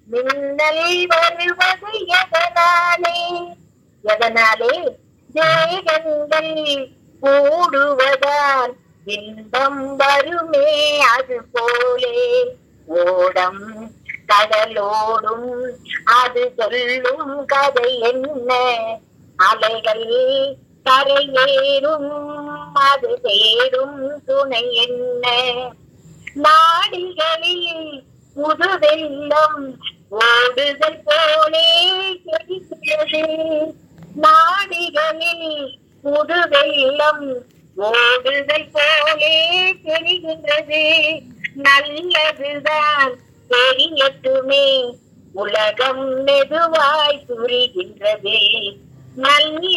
மின்னல் வருவது எதனாலே எதனாலே தேகங்கள் கூடுவதால் இன்பம் வருமே அது போலே ஓடம் கடலோடும் அது சொல்லும் கதை என்ன அலைகள் கரையேறும் அது தேடும் துணை என்ன நாடிகளில் புது வெள்ளம் ஓடுதல் போலே தெரிகிறது நாடிகளில் புது வெள்ளம் ஓடுதல் போலே தெரிகின்றது நல்லதுதான் தெரியட்டுமே உலகம் மெதுவாய் புரிகின்றது நல்ல